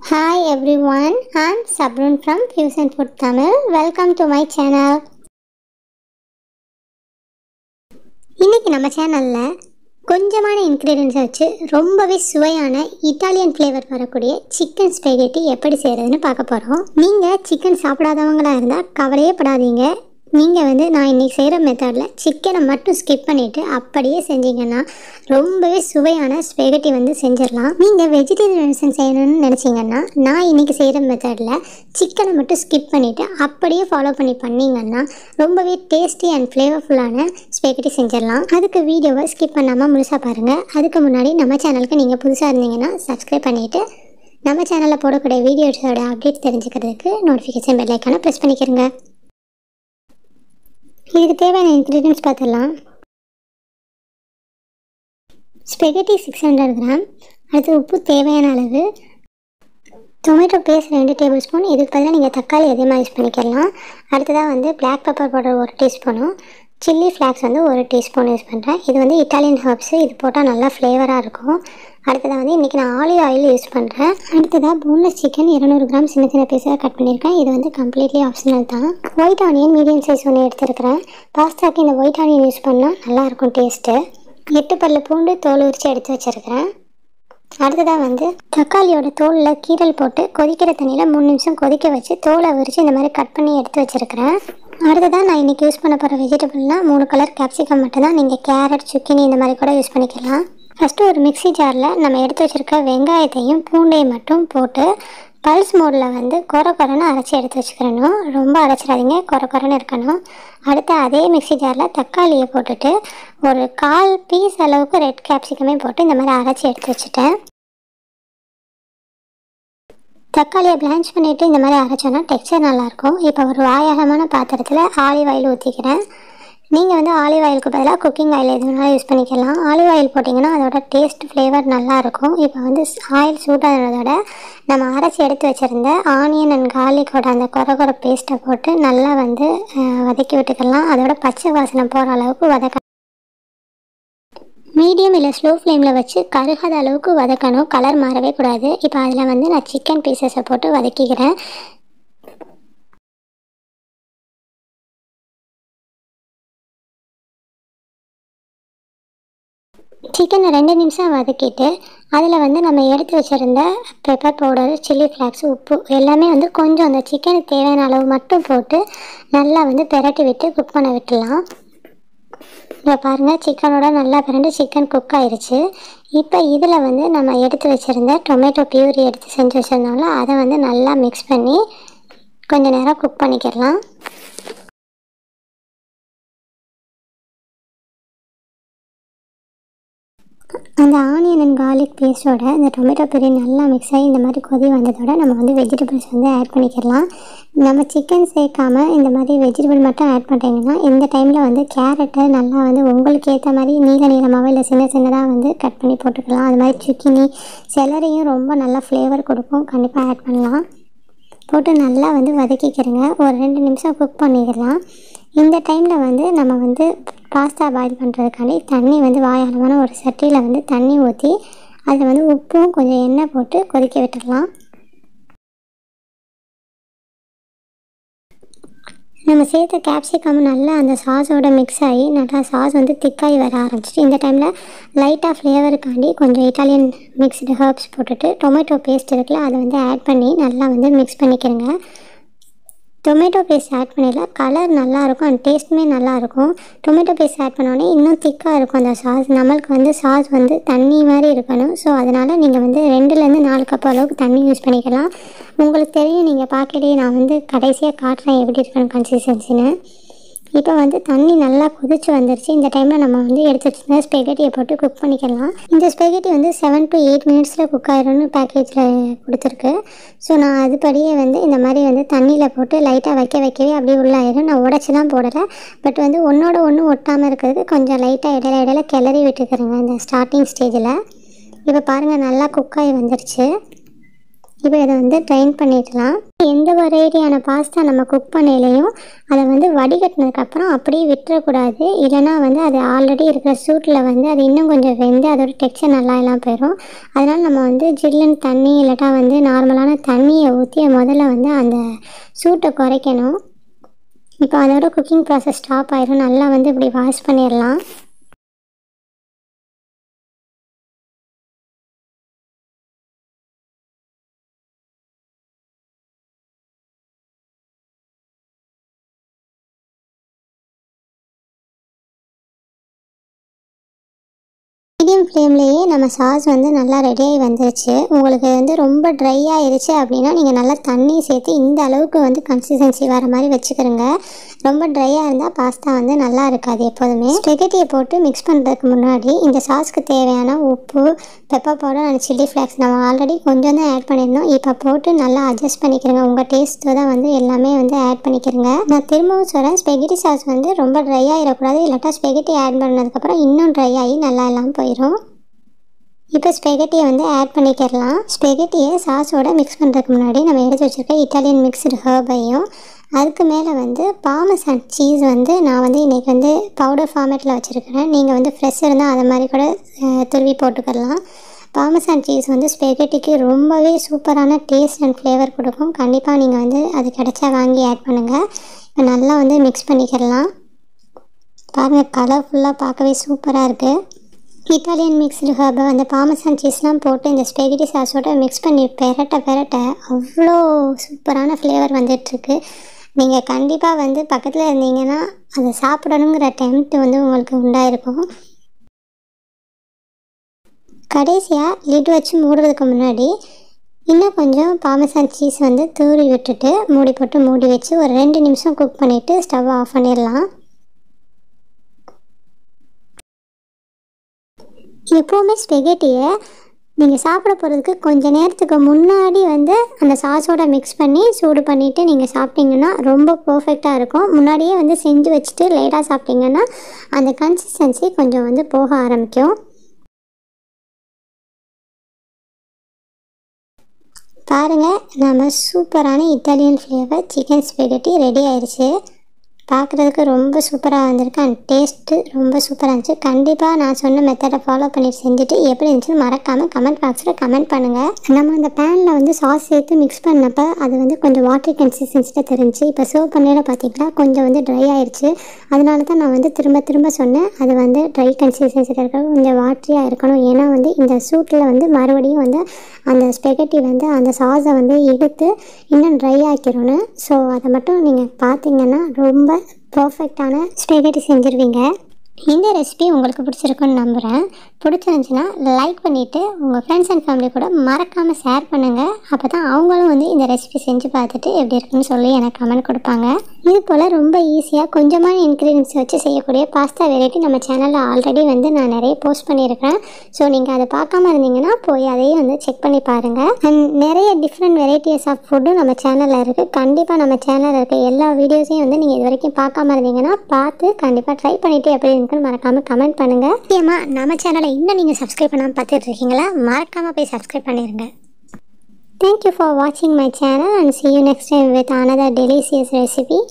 Hi everyone, I'm Sabrun from Fusion Food Tamil. Welcome to my channel. இன்னைக்கு நம்ம சேனலில் கொஞ்சமான இன்க்ரீடியன்ஸை வச்சு ரொம்பவே சுவையான இட்டாலியன் ஃப்ளேவர் வரக்கூடிய சிக்கன் ஸ்பெகெட்டி எப்படி செய்கிறதுன்னு பார்க்க போகிறோம் நீங்கள் சிக்கன் சாப்பிடாதவங்களா இருந்தால் கவலையே படாதீங்க நீங்கள் வந்து நான் இன்றைக்கி செய்கிற மெத்தடில் சிக்கனை மட்டும் ஸ்கிப் பண்ணிவிட்டு அப்படியே செஞ்சீங்கன்னா ரொம்பவே சுவையான ஸ்பெகட்டி வந்து செஞ்சிடலாம் நீங்கள் வெஜிடேரியன் செய்யணும்னு நினச்சிங்கன்னா நான் இன்றைக்கி செய்கிற மெத்தடில் சிக்கனை மட்டும் ஸ்கிப் பண்ணிவிட்டு அப்படியே ஃபாலோ பண்ணி பண்ணிங்கன்னா ரொம்பவே டேஸ்டி அண்ட் ஃப்ளேவர்ஃபுல்லான ஸ்பெகட்டி செஞ்சிடலாம் அதுக்கு வீடியோவை ஸ்கிப் பண்ணாமல் முழுசாக பாருங்கள் அதுக்கு முன்னாடி நம்ம சேனலுக்கு நீங்கள் புதுசாக இருந்தீங்கன்னா சப்ஸ்கிரைப் பண்ணிவிட்டு நம்ம சேனலில் போடக்கூடிய வீடியோஸோட அப்டேட் தெரிஞ்சுக்கிறதுக்கு நோட்டிஃபிகேஷன் பெல் ஐக்கானை ப்ரெஸ் பண்ணிக்கிறங்க இதுக்கு தேவையான இன்க்ரீடியன்ஸ் பார்த்துடலாம் ஸ்பெகட்டி சிக்ஸ் ஹண்ட்ரட் கிராம் அடுத்து உப்பு தேவையான அளவு டொமேட்டோ பேஸ்ட் ரெண்டு டேபிள் ஸ்பூன் இதுக்கு பதிலாக நீங்கள் தக்காளி அதிகமாக யூஸ் பண்ணிக்கலாம் அடுத்ததாக வந்து பிளாக் பெப்பர் பவுடர் ஒரு டீஸ்பூனும் சில்லி ஃப்ளாக்ஸ் வந்து ஒரு டீஸ்பூன் யூஸ் பண்ணுறேன் இது வந்து இட்டாலியன் ஹர்ப்ஸு இது போட்டால் நல்லா ஃப்ளேவராக இருக்கும் அடுத்ததாக வந்து இன்றைக்கி நான் ஆலிவ் ஆயில் யூஸ் பண்ணுறேன் அடுத்ததாக போன்லெஸ் சிக்கன் இரநூறு கிராம் சின்ன சின்ன பீஸாக கட் பண்ணியிருக்கேன் இது வந்து கம்ப்ளீட்லி ஆப்ஷனல் தான் ஒயிட் ஆனியன் மீடியம் சைஸ் ஒன்று எடுத்துருக்கிறேன் பாஸ்தாக்கு இந்த ஒயிட் ஆனியன் யூஸ் பண்ணால் நல்லாயிருக்கும் டேஸ்ட்டு எட்டு பல்லு பூண்டு தோல் உரித்து எடுத்து வச்சுருக்கிறேன் அடுத்ததாக வந்து தக்காளியோட தோலில் கீரல் போட்டு கொதிக்கிற தண்ணியில் மூணு நிமிஷம் கொதிக்க வச்சு தோலை உரித்து இந்த மாதிரி கட் பண்ணி எடுத்து வச்சுருக்கிறேன் அடுத்ததாக நான் இன்றைக்கி யூஸ் பண்ண போகிற வெஜிடபிள்னால் மூணு கலர் கேப்சிகம் மட்டும்தான் நீங்கள் கேரட் சுக்கினி இந்த மாதிரி கூட யூஸ் பண்ணிக்கலாம் ஃபஸ்ட்டு ஒரு மிக்ஸி ஜாரில் நம்ம எடுத்து வச்சுருக்க வெங்காயத்தையும் பூண்டையும் மட்டும் போட்டு பல்ஸ் மோடில் வந்து கொர கொரன்னு அரைச்சி எடுத்து வச்சுக்கிறணும் ரொம்ப அரைச்சிடாதீங்க கொர கொரன்னு இருக்கணும் அடுத்து அதே மிக்ஸி ஜாரில் தக்காளியை போட்டுட்டு ஒரு கால் பீஸ் அளவுக்கு ரெட் கேப்சிகமே போட்டு இந்த மாதிரி அரைச்சி எடுத்து வச்சுட்டேன் தக்காளியை பிளான்ச் பண்ணிவிட்டு இந்த மாதிரி அரைச்சோன்னா டெக்ஸ்சர் நல்லாயிருக்கும் இப்போ ஒரு வாயகமான பாத்திரத்தில் ஆலிவ் ஆயில் ஊற்றிக்கிறேன் நீங்கள் வந்து ஆலிவ் ஆயிலுக்கு பதிலாக குக்கிங் ஆயில் எது வேணாலும் யூஸ் பண்ணிக்கலாம் ஆலிவ் ஆயில் போட்டிங்கன்னா அதோட டேஸ்ட் ஃப்ளேவர் நல்லாயிருக்கும் இப்போ வந்து ஆயில் சூடானதோட நம்ம அரைச்சி எடுத்து வச்சுருந்த ஆனியன் அண்ட் கார்லிக்கோட அந்த கொர கொர பேஸ்ட்டை போட்டு நல்லா வந்து வதக்கி விட்டுக்கலாம் அதோட பச்சை வாசனை போகிற அளவுக்கு வதக்க மீடியம் இல்லை ஸ்லோ ஃப்ளேமில் வச்சு கருகாத அளவுக்கு வதக்கணும் கலர் மாறவே கூடாது இப்போ அதில் வந்து நான் சிக்கன் பீசஸை போட்டு வதக்கிக்கிறேன் சிக்கனை ரெண்டு நிமிஷம் வதக்கிட்டு அதில் வந்து நம்ம எடுத்து வச்சுருந்த பெப்பர் பவுடர் சில்லி ஃப்ளாக்ஸ் உப்பு எல்லாமே வந்து கொஞ்சம் அந்த சிக்கனுக்கு தேவையான அளவு மட்டும் போட்டு நல்லா வந்து பெரட்டி விட்டு குக் பண்ண விட்டுடலாம் இப்போ பாருங்கள் சிக்கனோட நல்லா பிறண்டு சிக்கன் குக் ஆயிடுச்சு இப்போ இதில் வந்து நம்ம எடுத்து வச்சுருந்த டொமேட்டோ பியூரி எடுத்து செஞ்சு வச்சுருந்தோம்ல அதை வந்து நல்லா மிக்ஸ் பண்ணி கொஞ்சம் நேரம் குக் பண்ணிக்கிடலாம் அந்த ஆனியன் அண்ட் கார்லிக் பேஸ்ட்டோட இந்த டொமேட்டோ பியூரி நல்லா மிக்ஸ் ஆகி இந்த மாதிரி கொதி வந்ததோட நம்ம வந்து வெஜிடபிள்ஸ் வந்து ஆட் பண்ணிக்கிடலாம் நம்ம சிக்கன் சேர்க்காம இந்த மாதிரி வெஜிடபிள் மட்டும் ஆட் பண்ணுறீங்கன்னா இந்த டைமில் வந்து கேரட்டை நல்லா வந்து உங்களுக்கு ஏற்ற மாதிரி நீல நீளமாகவோ இல்லை சின்ன சின்னதாக வந்து கட் பண்ணி போட்டுக்கலாம் அது மாதிரி சுக்கினி செலரியும் ரொம்ப நல்லா ஃப்ளேவர் கொடுக்கும் கண்டிப்பாக ஆட் பண்ணலாம் போட்டு நல்லா வந்து வதக்கிக்கிறங்க ஒரு ரெண்டு நிமிஷம் குக் பண்ணிடலாம் இந்த டைமில் வந்து நம்ம வந்து பாஸ்தா பாயில் பண்ணுறதுக்காண்டி தண்ணி வந்து வாயாளமான ஒரு சட்டியில் வந்து தண்ணி ஊற்றி அதில் வந்து உப்பும் கொஞ்சம் எண்ணெய் போட்டு கொதிக்க விட்டுடலாம் நம்ம சேர்த்த கேப்சிகம் நல்லா அந்த சாஸோட மிக்ஸ் ஆகி நல்லா சாஸ் வந்து திக்காகி வர ஆரம்பிச்சிட்டு இந்த டைமில் லைட்டாக ஃப்ளேவருக்காண்டி கொஞ்சம் இட்டாலியன் மிக்ஸ்டு ஹர்ப்ஸ் போட்டுட்டு டொமேட்டோ பேஸ்ட் இருக்குல்ல அதை வந்து ஆட் பண்ணி நல்லா வந்து மிக்ஸ் பண்ணிக்கிறேங்க டொமேட்டோ பேஸ்ட் ஆட் பண்ணிடல கலர் நல்லாயிருக்கும் அண்ட் டேஸ்ட்டுமே நல்லாயிருக்கும் டொமேட்டோ பேஸ்ட் ஆட் பண்ணோடனே இன்னும் திக்காக இருக்கும் அந்த சாஸ் நம்மளுக்கு வந்து சாஸ் வந்து தண்ணி மாதிரி இருக்கணும் ஸோ அதனால் நீங்கள் வந்து ரெண்டுலேருந்து நாலு கப் அளவுக்கு தண்ணி யூஸ் பண்ணிக்கலாம் உங்களுக்கு தெரியும் நீங்கள் பார்க்கலையே நான் வந்து கடைசியாக காட்டுறேன் எப்படி இருக்கணும் கன்சிஸ்டன்சின்னு இப்போ வந்து தண்ணி நல்லா கொதிச்சு வந்துருச்சு இந்த டைமில் நம்ம வந்து எடுத்து வச்சுருந்த ஸ்பெகட்டியை போட்டு குக் பண்ணிக்கலாம் இந்த ஸ்பெகட்டி வந்து செவன் டு எயிட் மினிட்ஸில் குக் ஆயிரும்னு பேக்கேஜில் கொடுத்துருக்கு ஸோ நான் அதுபடியே வந்து இந்த மாதிரி வந்து தண்ணியில் போட்டு லைட்டாக வைக்க வைக்கவே அப்படியே உள்ளாயிரும் நான் உடச்சிலாம் போடலை பட் வந்து ஒன்றோட ஒன்று ஒட்டாமல் இருக்கிறதுக்கு கொஞ்சம் லைட்டாக இடையில இடையில கிளறி விட்டுக்கிறேங்க இந்த ஸ்டார்டிங் ஸ்டேஜில் இப்போ பாருங்கள் நல்லா குக்காகி வந்துருச்சு இப்போ இதை வந்து ட்ரைன் பண்ணிக்கலாம் எந்த வெரைட்டியான பாஸ்தா நம்ம குக் பண்ணலையும் அதை வந்து வடிகட்டினதுக்கப்புறம் அப்படியே விட்டுறக்கூடாது இல்லைனா வந்து அது ஆல்ரெடி இருக்கிற சூட்டில் வந்து அது இன்னும் கொஞ்சம் வெந்து அதோட டெக்ஸ்சர் நல்லா எல்லாம் போயிடும் அதனால் நம்ம வந்து ஜில்லுன்னு தண்ணி இல்லாட்டா வந்து நார்மலான தண்ணியை ஊற்றி முதல்ல வந்து அந்த சூட்டை குறைக்கணும் இப்போ அதோட குக்கிங் ப்ராசஸ் ஸ்டாப் ஆயிரும் நல்லா வந்து இப்படி வாஷ் பண்ணிடலாம் மீடியம் ஃப்ளேம்லேயே நம்ம சாஸ் வந்து நல்லா ரெடியாகி வந்துருச்சு உங்களுக்கு வந்து ரொம்ப ட்ரை ஆயிருச்சு அப்படின்னா நீங்கள் நல்லா தண்ணி சேர்த்து இந்த அளவுக்கு வந்து கன்சிஸ்டன்சி வர மாதிரி வச்சுக்கிறோங்க ரொம்ப ட்ரையாக இருந்தால் பாஸ்தா வந்து நல்லா இருக்காது எப்போதுமே ஸ்பெகட்டியை போட்டு மிக்ஸ் பண்ணுறதுக்கு முன்னாடி இந்த சாஸ்க்கு தேவையான உப்பு pepper powder and chilli flakes நம்ம ஆல்ரெடி கொஞ்சம் தான் ஆட் பண்ணியிருந்தோம் இப்போ போட்டு நல்லா அட்ஜஸ்ட் பண்ணிக்கிறேங்க உங்கள் டேஸ்ட்டு தான் வந்து எல்லாமே வந்து ஆட் பண்ணிக்கிறேங்க நான் திரும்பவும் சொல்கிறேன் ஸ்பெகட்டி சாஸ் வந்து ரொம்ப ட்ரை ஆகிடக்கூடாது இல்லாட்டா ஸ்பெகட்டி ஆட் பண்ணதுக்கப்புறம் இன்னும் ட்ரை ஆகி நல்லா எல்லாம் போயிடும் இப்போ ஸ்பெகட்டியை வந்து ஆட் பண்ணிக்கிறலாம் ஸ்பெகட்டியை சாஸோட மிக்ஸ் பண்ணுறதுக்கு முன்னாடி நம்ம எடுத்து வச்சுருக்க இட்டாலியன் மிக்ஸ்டு ஹர்பையும் அதுக்கு மேலே வந்து பாமசான் சீஸ் வந்து நான் வந்து இன்றைக்கி வந்து பவுடர் ஃபார்மேட்டில் வச்சுருக்கிறேன் நீங்கள் வந்து ஃப்ரெஷ் இருந்தால் அதை மாதிரி கூட அஹ், துருவி போட்டுக்கலாம் பாமசான் சீஸ் வந்து ஸ்பெகட்டிக்கு ரொம்பவே சூப்பரான டேஸ்ட் அண்ட் ஃப்ளேவர் கொடுக்கும் கண்டிப்பாக நீங்கள் வந்து அது கிடைச்சா வாங்கி ஆட் பண்ணுங்கள் இப்போ நல்லா வந்து மிக்ஸ் பண்ணிக்கிறலாம் பாருங்கள் கலர்ஃபுல்லாக பார்க்கவே சூப்பராக இருக்குது இட்டாலியன் மிக்ஸ்டு ஹர்பை அந்த பாமசான் சீஸ்லாம் போட்டு இந்த ஸ்பெகட்டி சாஸோட மிக்ஸ் பண்ணி பெரட்ட பெரட்ட அவ்வளோ சூப்பரான ஃப்ளேவர் வந்துட்டுருக்கு நீங்கள் கண்டிப்பாக வந்து பக்கத்தில் இருந்தீங்கன்னா அதை சாப்பிடணுங்கிற டெம்ட் வந்து உங்களுக்கு உண்டாயிருக்கும் கடைசியாக லிட் வச்சு மூடுறதுக்கு முன்னாடி இன்னும் கொஞ்சம் பாமசான் சீஸ் வந்து தூரி விட்டுட்டு மூடி போட்டு மூடி வச்சு ஒரு ரெண்டு நிமிஷம் குக் பண்ணிவிட்டு ஸ்டவ் ஆஃப் பண்ணிடலாம் எப்போவுமே ஸ்பெகட்டியை நீங்கள் சாப்பிட போகிறதுக்கு கொஞ்ச நேரத்துக்கு முன்னாடி வந்து அந்த சாஸோட மிக்ஸ் பண்ணி சூடு பண்ணிவிட்டு நீங்கள் சாப்பிட்டீங்கன்னா ரொம்ப பர்ஃபெக்டாக இருக்கும் முன்னாடியே வந்து செஞ்சு வச்சுட்டு லேட்டாக சாப்பிட்டீங்கன்னா அந்த கன்சிஸ்டன்சி கொஞ்சம் வந்து போக ஆரம்பிக்கும் பாருங்கள் நம்ம சூப்பரான Italian flavour chicken spaghetti ready ஆயிடுச்சு பார்க்குறதுக்கு ரொம்ப சூப்பராக வந்திருக்கு அண்ட் டேஸ்ட்டு ரொம்ப சூப்பராக இருந்துச்சு கண்டிப்பாக நான் சொன்ன மெத்தடை ஃபாலோ பண்ணி செஞ்சுட்டு எப்படி இருந்துச்சுன்னு மறக்காமல் கமெண்ட் பாக்ஸில் கமெண்ட் பண்ணுங்கள் நம்ம அந்த பேனில் வந்து சாஸ் சேர்த்து மிக்ஸ் பண்ணப்போ அது வந்து கொஞ்சம் வாட்டர் கன்சிஸ்டன்சியில் தெரிஞ்சு இப்போ சர்வ் பண்ணையில் பார்த்தீங்கன்னா கொஞ்சம் வந்து ட்ரை ஆயிடுச்சு அதனால தான் நான் வந்து திரும்ப திரும்ப சொன்னேன் அது வந்து ட்ரை கன்சிஸ்டன்சியில் இருக்க கொஞ்சம் வாட்டரியாக இருக்கணும் ஏன்னா வந்து இந்த சூட்டில் வந்து மறுபடியும் வந்து அந்த ஸ்பெகட்டி வந்து அந்த சாஸை வந்து எடுத்து இன்னும் ட்ரை ஆக்கிடணும் ஸோ அதை மட்டும் நீங்கள் பார்த்தீங்கன்னா ரொம்ப பர்ஃபெக்டான ஸ்பெகட்டி செஞ்சுருவீங்க இந்த ரெசிபி உங்களுக்கு பிடிச்சிருக்குன்னு நம்புகிறேன் பிடிச்சிருந்துச்சுன்னா லைக் பண்ணிவிட்டு உங்கள் ஃப்ரெண்ட்ஸ் அண்ட் ஃபேமிலி கூட மறக்காமல் ஷேர் பண்ணுங்கள் அப்போ தான் அவங்களும் வந்து இந்த ரெசிபி செஞ்சு பார்த்துட்டு எப்படி இருக்குன்னு சொல்லி எனக்கு கமெண்ட் கொடுப்பாங்க இது போல் ரொம்ப ஈஸியாக கொஞ்சமான இன்க்ரீடியன்ஸ் வச்சு செய்யக்கூடிய பாஸ்தா வெரைட்டி நம்ம சேனலில் ஆல்ரெடி வந்து நான் நிறைய போஸ்ட் பண்ணியிருக்கேன் ஸோ நீங்கள் அதை பார்க்காம இருந்தீங்கன்னா போய் அதையும் வந்து செக் பண்ணி பாருங்கள் அண்ட் நிறைய டிஃப்ரெண்ட் வெரைட்டிஸ் ஆஃப் ஃபுட்டும் நம்ம சேனலில் இருக்குது கண்டிப்பாக நம்ம சேனலில் இருக்க எல்லா வீடியோஸையும் வந்து நீங்கள் இது வரைக்கும் பார்க்காம இருந்தீங்கன்னா பார்த்து கண்டிப்பாக ட்ரை பண்ணிவிட்டு எப்படி இருக்குன்னு மறக்காமல் கமெண்ட் பண்ணுங்கள் முக்கியமாக நம்ம சேனலை இன்னும் நீங்கள் சப்ஸ்கிரைப் பண்ணாமல் பார்த்துட்டு இருக்கீங்களா மறக்காமல் போய் சப்ஸ்கிரைப் பண்ணிடுங்க Thank you for watching my channel and see you next time with another delicious recipe.